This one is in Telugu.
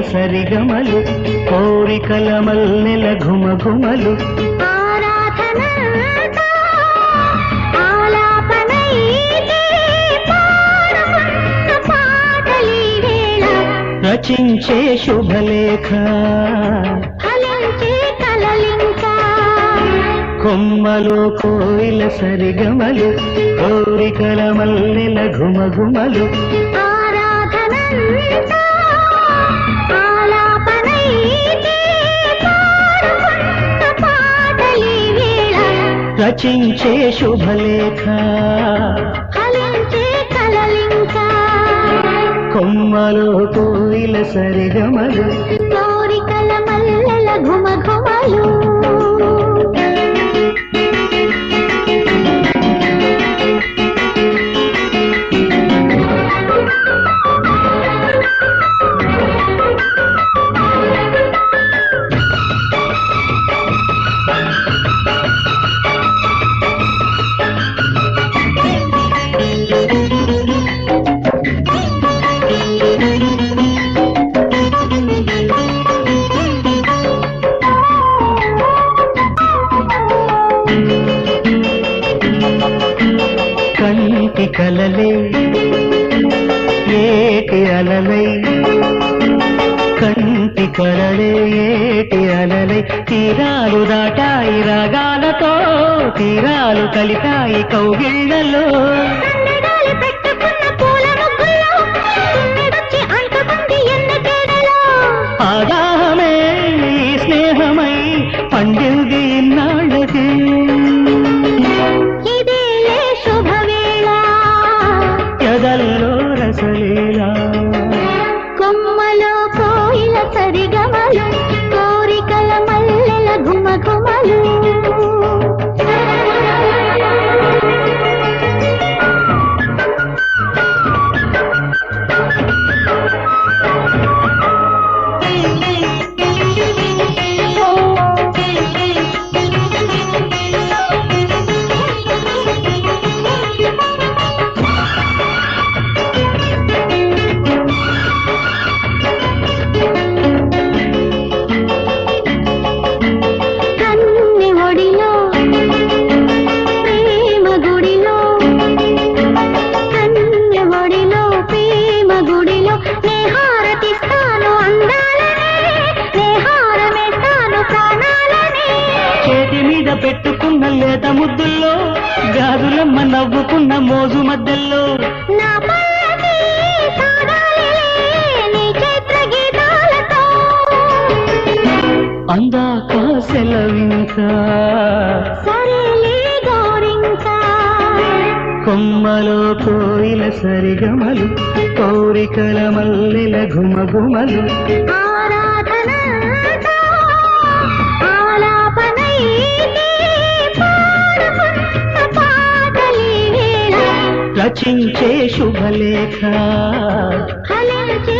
సరిగమలు కోరికల మల్లెల ఘుమఘుమలు ఆరాధనంతా ఆలాపనైతే పాడుకున్న పాటలీ వేళ రచించే శుభలేఖ ఫలించే కలలింకా కొమ్మలో కోయిల సరిగమలు కోరికల మల్లెల ఘుమఘుమలు ఆరాధనంతా ఆలాపనైతే పాడుకున్న పాటలీ వేళ రచించే శుభలేఖ ఫలించే కలలింకా కొమ్మలో కోయిల సరిగమలు కోరికల మల్లెల ఘుమఘుమలు కంటి కలలే ఏటి అలలై కంటి కలలే ఏటి అలలై తీరాలు దాటాయి రాగాలతో తీరాలు కలితాయి కౌగిళ్లలో సన్నడాలు పెట్టుకున్న పూల ముగ్గుల్లో తుమ్మెదొచ్చి అంటుకుంది ఎన్నకేడలో ఆదాహమే ఈ స్నేహమై పండింది ఇన్నాళ్ళకి ఇదేలే శుభవేళ ఎదల్లో రసలీలా కొమ్మలో కోయిల సరిగమలు కోరికల మల్లెల ఘుమఘుమలు కన్ని ఒడిలో ప్రేమ గుడిలో కన్ని ఒడిలో ప్రేమ గుడిలో నేహారతిస్తాను అందాలనే నేహారమేస్తాను ప్రాణాలనే చేతి మీద పెట్టుకున్న లేత ముద్దుల్లో గాజులమ్మ నవ్వుకున్న మోజు మధ్యల్లో నా పల్లకి సాగాలిలే నీ చైత్ర గీతాలతో అందాక సెలవింకా సరేలే గోరింకా కొమ్మలో కోయిల సరిగమలు కోరికల మల్లెల ఘుమఘుమలు ఆరాధనంతా ఆలాపనైతే పాడుకున్న పాటలీ వేళ రచించే శుభలేఖ ఫలించే